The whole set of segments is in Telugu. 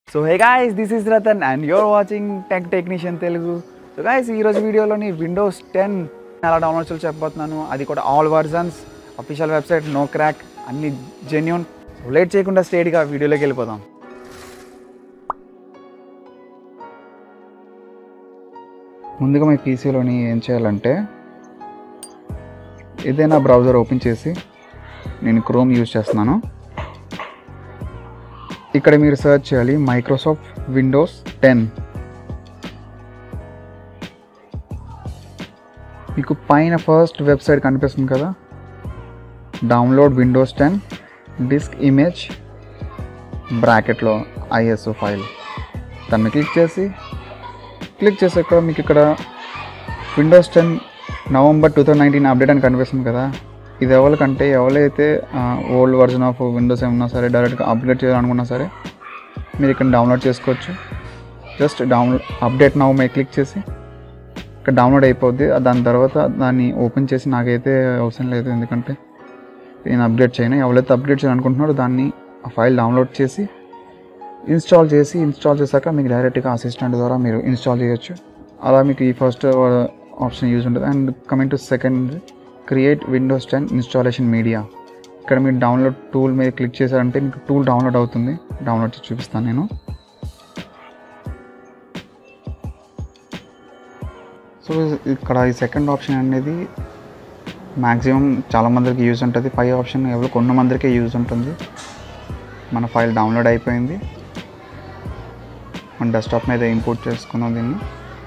So hey guys this is Ratan and you're watching tech technician Telugu so guys ఈరోజు వీడియోలోని విండోస్ టెన్ ఎలా డౌన్లోడ్ చేయాలో చెప్పబోతున్నాను అది కూడా all versions official website no crack అన్ని జెన్యున్ సో లేట్ చేయకుండా స్టేట్గా వీడియోలోకి వెళ్ళిపోదాం ముందుగా మీ పీసీలోని ఏం చేయాలంటే ఏదైనా బ్రౌజర్ ఓపెన్ చేసి నేను క్రోమ్ యూజ్ చేస్తున్నాను ఇక్కడ మీరు సెర్చ్ చేయాలి మైక్రోసాఫ్ట్ విండోస్ టెన్ మీకు పైన ఫస్ట్ వెబ్సైట్ కనిపిస్తుంది కదా download Windows ten disk image బ్రాకెట్లో ఐఎస్ఓ ఫైల్ దాన్ని క్లిక్ చేసి క్లిక్ చేసాక మీకు ఇక్కడ Windows ten November two thousand nineteen update అని కనిపిస్తుంది కదా ఇది ఎవరికంటే ఎవరైతే ఓల్డ్ వర్జన్ ఆఫ్ విండోస్ ఏమన్నా సరే డైరెక్ట్గా అప్డేట్ చేయాలనుకున్నా సరే మీరు ఇక్కడ డౌన్లోడ్ చేసుకోవచ్చు జస్ట్ డౌన్లోడ్ అప్డేట్ నవ్ మే క్లిక్ చేసి ఇక్కడ డౌన్లోడ్ అయిపోద్ది దాని తర్వాత దాన్ని ఓపెన్ చేసి నాకైతే అవసరం లేదు ఎందుకంటే నేను అప్డేట్ చేయను ఎవరైతే అప్డేట్ చేయాలనుకుంటున్నారో దాన్ని ఆ ఫైల్ డౌన్లోడ్ చేసి ఇన్స్టాల్ చేసి ఇన్స్టాల్ చేశాక మీకు డైరెక్ట్గా అసిస్టెంట్ ద్వారా మీరు ఇన్స్టాల్ చేయొచ్చు అలా మీకు ఈ ఫస్ట్ ఆప్షన్ యూజ్ ఉంటుంది and coming to second create Windows ten installation media ఇక్కడ మీరు డౌన్లోడ్ టూల్ మీద క్లిక్ చేశారంటే మీకు టూల్ డౌన్లోడ్ అవుతుంది డౌన్లోడ్ చేసి చూపిస్తాను నేను సో ఇక్కడ ఈ సెకండ్ ఆప్షన్ అనేది మ్యాక్సిమం చాలామందికి యూజ్ ఉంటుంది పై ఆప్షన్ ఎవరు కొన్ని మందికే యూజ్ ఉంటుంది మన ఫైల్ డౌన్లోడ్ అయిపోయింది మన డెస్క్టాప్ మీద ఇంపోర్ట్ చేసుకుందాం దీన్ని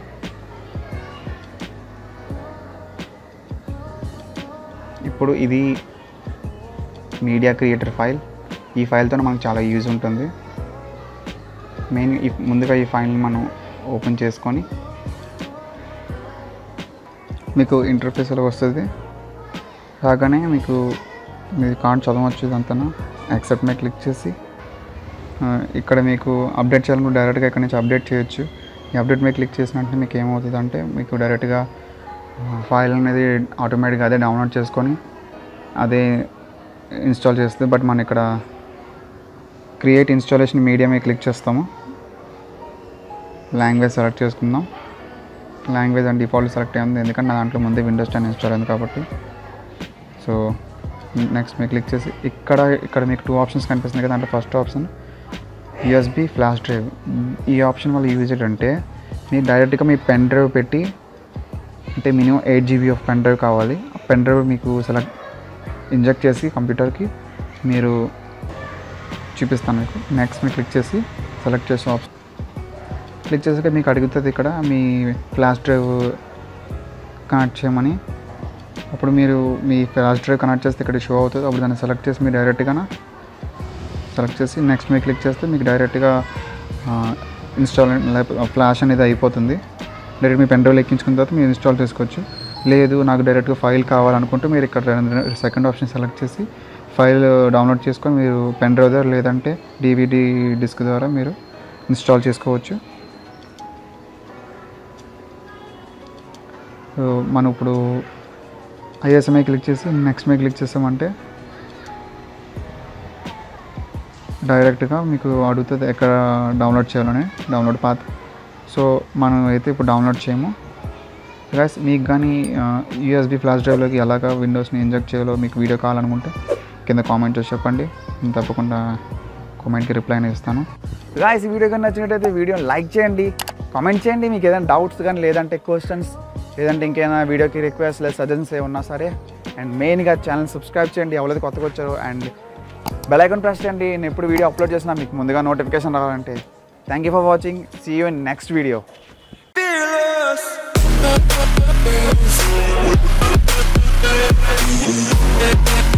ఇప్పుడు ఇది మీడియా క్రియేటర్ ఫైల్ ఈ ఫైల్తో మనకు చాలా యూజ్ ఉంటుంది మెయిన్ ఈ ముందుగా ఈ ఫైల్ని మనం ఓపెన్ చేసుకొని మీకు ఇంటర్ఫేస్ ఎలా వస్తుంది రాగానే మీకు మీరు కార్డ్ చదవచ్చు ఇదంతా యాక్సెప్ట్ మీద క్లిక్ చేసి ఆ, ఇక్కడ మీకు అప్డేట్ చేయాలనుకుంటే డైరెక్ట్గా ఇక్కడ నుంచి అప్డేట్ చేయొచ్చు ఈ అప్డేట్ మీద క్లిక్ చేసిన వెంటనే మీకు ఏమవుతుంది అంటే మీకు డైరెక్ట్గా ఫైల్ అనేది ఆటోమేటిక్గా అదే డౌన్లోడ్ చేసుకొని అదే ఇన్స్టాల్ చేస్తుంది బట్ మనం ఇక్కడ క్రియేట్ ఇన్స్టాలేషన్ మీడియా మీద క్లిక్ చేస్తాము లాంగ్వేజ్ సెలెక్ట్ చేసుకుందాం లాంగ్వేజ్ అండ్ డిఫాల్ట్ సెలెక్ట్ అయింది ఎందుకంటే నా దాంట్లో ముందే విండోస్ టెన్ ఇన్స్టాల్ అయింది కాబట్టి సో నెక్స్ట్ మీరు క్లిక్ చేసి ఇక్కడ ఇక్కడ మీకు టూ ఆప్షన్స్ కనిపిస్తుంది కదా దాంట్లో first option USB flash drive ఈ ఆప్షన్ వల్ల యూజ్ ఏంటంటే మీరు డైరెక్ట్గా మీ పెన్ డ్రైవ్ పెట్టి అంటే minimum eight GB of pen drive కావాలి ఆ పెన్ డ్రైవ్ మీకు సెలెక్ట్ ఇంజెక్ట్ చేసి కంప్యూటర్కి మీరు చూపిస్తాను మీకు నెక్స్ట్ మీరు క్లిక్ చేసి సెలెక్ట్ చేసే ఆప్షన్ క్లిక్ చేసాక మీకు అడుగుతుంది ఇక్కడ మీ ఫ్లాష్ డ్రైవ్ కనెక్ట్ చేయమని అప్పుడు మీరు మీ ఫ్లాష్ డ్రైవ్ కనెక్ట్ చేస్తే ఇక్కడ షో అవుతుంది అప్పుడు దాన్ని సెలెక్ట్ చేసి మీరు డైరెక్ట్గా సెలెక్ట్ చేసి నెక్స్ట్ మీరు క్లిక్ చేస్తే మీకు డైరెక్ట్గా ఇన్స్టాల్ ఫ్లాష్ అనేది అయిపోతుంది డైరెక్ట్ మీ పెన్ డ్రైవ్ ఎక్కించుకున్న తర్వాత మీరు ఇన్స్టాల్ చేసుకోవచ్చు లేదు నాకు డైరెక్ట్గా ఫైల్ కావాలనుకుంటే మీరు ఇక్కడ సెకండ్ ఆప్షన్ సెలెక్ట్ చేసి ఫైల్ డౌన్లోడ్ చేసుకొని మీరు పెన్ డ్రైవ్ ద్వారా లేదంటే డివిడి డిస్క్ ద్వారా మీరు ఇన్స్టాల్ చేసుకోవచ్చు సో మనం ఇప్పుడు ఐఎస్ఎంఐ క్లిక్ చేసి నెక్స్ట్ మీద క్లిక్ చేసామంటే డైరెక్ట్గా మీకు అడుగుతుంది ఎక్కడ డౌన్లోడ్ చేయాలని డౌన్లోడ్ పాత్ సో మనం అయితే ఇప్పుడు డౌన్లోడ్ చేయము గైస్ మీకు కానీ యూఎస్బి ఫ్లాష్ డ్రైవ్లోకి ఎలాగ విండోస్ని ఇంజెక్ట్ చేయాలో మీకు వీడియో కావాలనుకుంటే కింద కామెంట్ చేసి చెప్పండి నేను తప్పకుండా కామెంట్కి రిప్లై అనేది ఇస్తాను గాయస్ ఈ వీడియో కానీ నచ్చినట్టయితే వీడియోని లైక్ చేయండి కామెంట్ చేయండి మీకు ఏదైనా డౌట్స్ కానీ లేదంటే క్వశ్చన్స్ లేదంటే ఇంకేమైనా వీడియోకి రిక్వెస్ట్ లేదా సజెషన్స్ ఏమన్నా సరే అండ్ మెయిన్గా ఛానల్ సబ్స్క్రైబ్ చేయండి ఎవరైతే కొత్తగా వచ్చారో అండ్ బెల్ ఐకాన్ ప్రెస్ చేయండి నేను ఎప్పుడు వీడియో అప్లోడ్ చేసినా మీకు ముందుగా నోటిఫికేషన్ రావాలంటే thank you for watching see you in next video fearless.